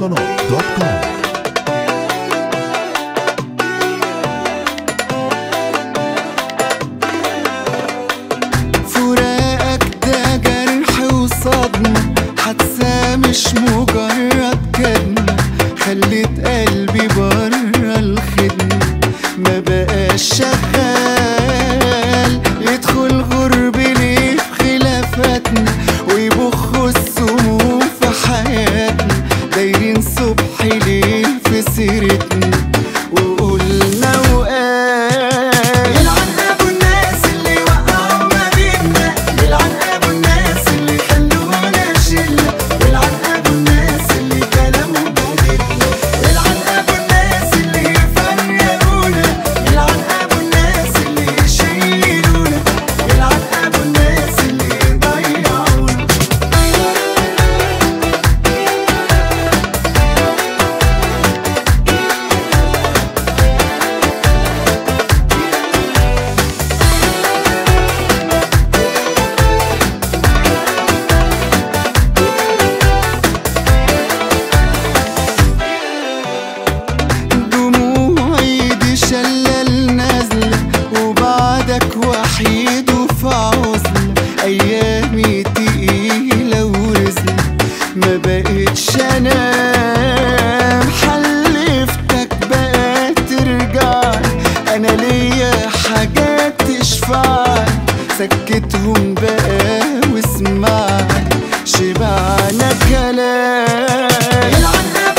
مهرجانات دوت كوم فراقك ده جرح وصدمة حادثة مش مجرد كدمة خلت قلبي برا الخدمة ما بقاش شغال يدخل غرب ليه في خلافاتنا ويبخوا السموم في حياتنا دايرين صبح ليل في سيرتنا وقلنا وقال يلعن ابو الناس اللي وقعوا ما بينا يلعن ابو الناس اللي خلونا شله يلعن ابو الناس اللي كلامهم بهدلنا يلعن ابو الناس اللي يفرقونا يلعن ابو الناس اللي يشيلونا يلعن ابو الناس اللي يضيعونا دموعي دي شلال نازلة وبعدك وحيد وفي عزلة أيامي تقيلة ورزلة ما بقتش أنام حلفتك بقى ترجعلي أنا ليا حاجات تشفعلي سكتهم بقى واسمعلي شبعنا كلام يلعن